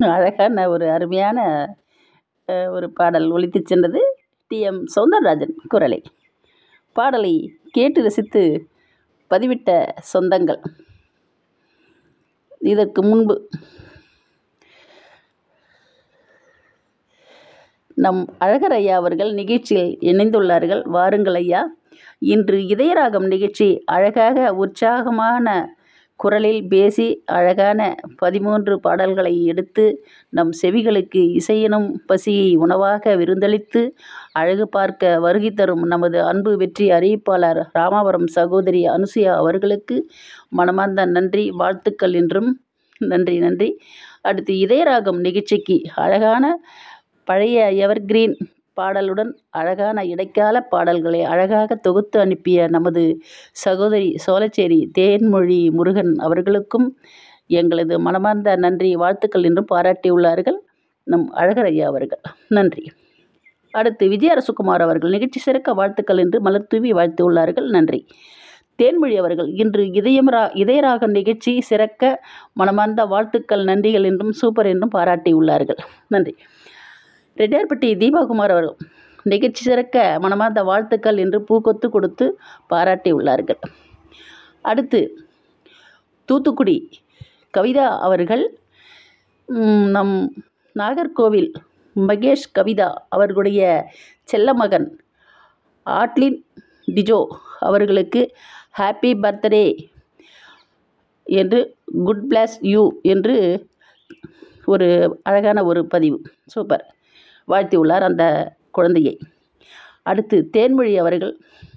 அழகான ஒரு அருமையான அஹ், ஒரு பாடல் ஒலித்துச் சென்றது டிஎம் சௌந்தரராஜன் குரலை பாடலை கேட்டு ரசித்து பதிவிட்ட சொந்தங்கள் இதற்கு முன்பு நம் அழகர் ஐயா அவர்கள் நிகழ்ச்சியில் இணைந்துள்ளார்கள் வாருங்கள் ஐயா இன்று இதயராகம் நிகழ்ச்சி அழகாக உற்சாகமான குரலில் பேசி அழகான பதிமூன்று பாடல்களை எடுத்து நம் செவிகளுக்கு இசையெனும் பசியை உணவாக விருந்தளித்து அழகு பார்க்க வருகை தரும் நமது அன்பு வெற்றி அறிவிப்பாளர் ராமாபுரம் சகோதரி அனுசுயா அவர்களுக்கு மனமார்ந்த நன்றி வாழ்த்துக்கள் என்றும் நன்றி நன்றி அடுத்து இதயராகம் நிகழ்ச்சிக்கு அழகான பழைய எவர்கிரீன் பாடலுடன் அழகான இடைக்கால பாடல்களை அழகாக தொகுத்து அனுப்பிய நமது சகோதரி சோலைச்சேரி தேன்மொழி முருகன் அவர்களுக்கும் எங்களது மனமார்ந்த நன்றி வாழ்த்துக்கள் என்றும் பாராட்டியுள்ளார்கள் நம் அழகர் ஐயா அவர்கள் நன்றி அடுத்து விஜயரசுகுமார் அவர்கள் நிகழ்ச்சி சிறக்க வாழ்த்துக்கள் என்று மலர் தூவி வாழ்த்தியுள்ளார்கள் நன்றி தேன்மொழி அவர்கள் இன்று இதயமரா இதயராக நிகழ்ச்சி சிறக்க மனமார்ந்த வாழ்த்துக்கள் நன்றிகள் என்றும் சூப்பர் என்றும் பாராட்டியுள்ளார்கள் நன்றி ரெட்டியார்பட்டி தீபாகுமார் அவர்கள் நிகழ்ச்சி சிறக்க மனமார்ந்த வாழ்த்துக்கள் என்று பூக்கொத்து கொடுத்து பாராட்டியுள்ளார்கள் அடுத்து தூத்துக்குடி கவிதா அவர்கள் ம், நம் நாகர்கோவில் மகேஷ் கவிதா அவர்களுடைய செல்ல மகன் ஆட்லின் டிஜோ அவர்களுக்கு ஹாப்பி பர்த்டே என்று குட் பிளாஸ் யூ என்று ஒரு அழகான ஒரு பதிவு சூப்பர் வாழ்த்தியுள்ளார் அந்த குழந்தையை அடுத்து தேன்மொழி அவர்கள்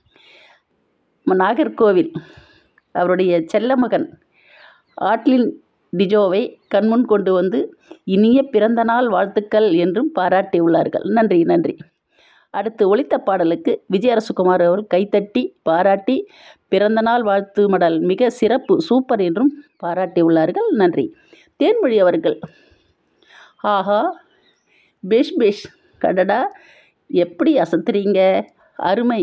ம- நாகர்கோவில் அவருடைய செல்ல மகன் ஆட்லின் டிஜோவை கண்முன் கொண்டு வந்து இனிய பிறந்த நாள் வாழ்த்துக்கள் என்றும் பாராட்டியுள்ளார்கள் நன்றி நன்றி அடுத்து ஒலித்த பாடலுக்கு விஜயரசுகுமார் அவர்கள் கைத்தட்டி பாராட்டி பிறந்தநாள் வாழ்த்து மடல் மிக சிறப்பு சூப்பர் என்றும் பாராட்டியுள்ளார்கள் நன்றி தேன்மொழி அவர்கள் ஆஹா பேஷ் பேஷ் கடடா எப்படி அசத்துறீங்க அருமை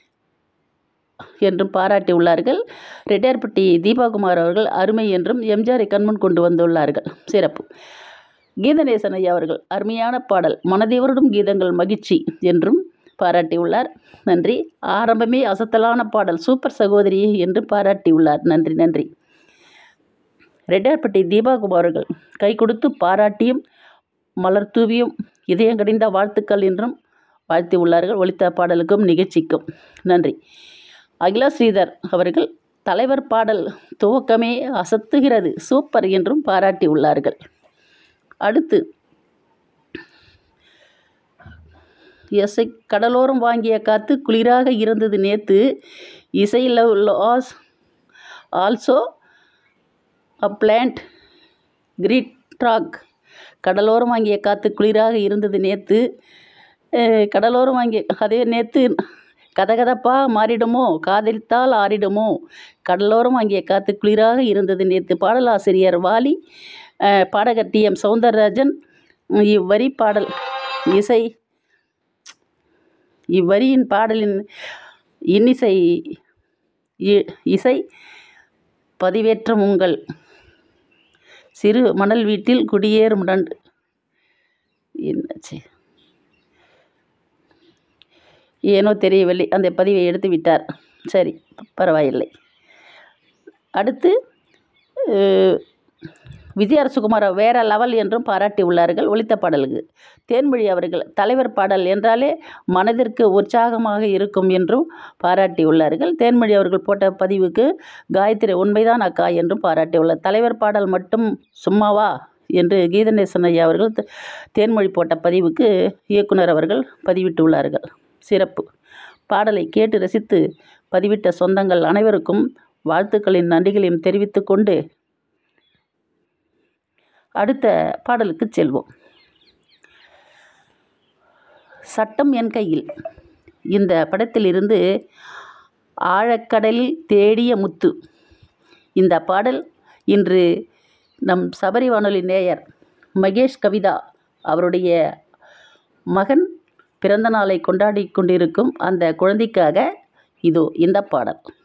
என்றும் பாராட்டியுள்ளார்கள் ரெட்டியார்பட்டி தீபாகுமார் அவர்கள் அருமை என்றும் எம்ஜிஆரை கண்முன் கொண்டு வந்துள்ளார்கள் சிறப்பு கீதநேசன் ஐயா அவர்கள் அருமையான பாடல் மனதேவருடும் கீதங்கள் மகிழ்ச்சி என்றும் பாராட்டியுள்ளார் நன்றி ஆரம்பமே அசத்தலான பாடல் சூப்பர் சகோதரி என்று பாராட்டியுள்ளார் நன்றி நன்றி ரெட்டியார்பட்டி தீபாகுமார் அவர்கள் கை கொடுத்து பாராட்டியும் மலர் தூவியும் இதயங்கடிந்த வாழ்த்துக்கள் என்றும் வாழ்த்தியுள்ளார்கள் ஒலித்த பாடலுக்கும் நிகழ்ச்சிக்கும் நன்றி அகிலா ஸ்ரீதர் அவர்கள் தலைவர் பாடல் துவக்கமே அசத்துகிறது சூப்பர் என்றும் பாராட்டியுள்ளார்கள் அடுத்து எஸ்ஐ கடலோரம் வாங்கிய காத்து குளிராக இருந்தது நேத்து இசை love loss also a plant greet track கடலோரம் வாங்கிய காற்று குளிராக இருந்தது நேற்று கடலோரம் வாங்கிய அதே நேற்று கதகதப்பாக மாறிடுமோ காதலித்தால் ஆறிடுமோ கடலோரம் வாங்கிய காற்று குளிராக இருந்தது நேற்று பாடலாசிரியர் வாலி அஹ், பாடகர் டி எம் சௌந்தரராஜன் உம், இவ்வரி பாடல் இசை இவ்வரியின் பாடலின் இன்னிசை இ- இசை பதிவேற்றம் உங்கள் சிறு மணல் வீட்டில் குடியேறும் நண்டு என்னாச்சு ஏனோ தெரியவில்லை அந்த பதிவை எடுத்து விட்டார் சரி பரவாயில்லை அடுத்து அஹ், விஜய அரசுகுமார் வேற லெவல் என்றும் பாராட்டி உள்ளார்கள் ஒலித்த பாடலுக்கு தேன்மொழி அவர்கள் தலைவர் பாடல் என்றாலே மனதிற்கு உற்சாகமாக இருக்கும் என்றும் பாராட்டி உள்ளார்கள் தேன்மொழி அவர்கள் போட்ட பதிவுக்கு காயத்ரி உண்மைதான் அக்கா என்றும் பாராட்டியுள்ளார் தலைவர் பாடல் மட்டும் சும்மாவா என்று கீதநேசன் ஐயா அவர்கள் தே- தேன்மொழி போட்ட பதிவுக்கு இயக்குனர் அவர்கள் பதிவிட்டுள்ளார்கள் சிறப்பு பாடலை கேட்டு ரசித்து பதிவிட்ட சொந்தங்கள் அனைவருக்கும் வாழ்த்துக்களின் நன்றிகளையும் தெரிவித்துக் கொண்டு அடுத்த பாடலுக்கு செல்வோம் சட்டம் என் கையில் இந்த படத்திலிருந்து ஆழக்கடலில் தேடிய முத்து இந்த பாடல் இன்று நம் சபரி வானொலி நேயர் மகேஷ் கவிதா அவருடைய மகன் பிறந்த நாளை கொண்டாடி கொண்டிருக்கும் அந்த குழந்தைக்காக இதோ இந்த பாடல்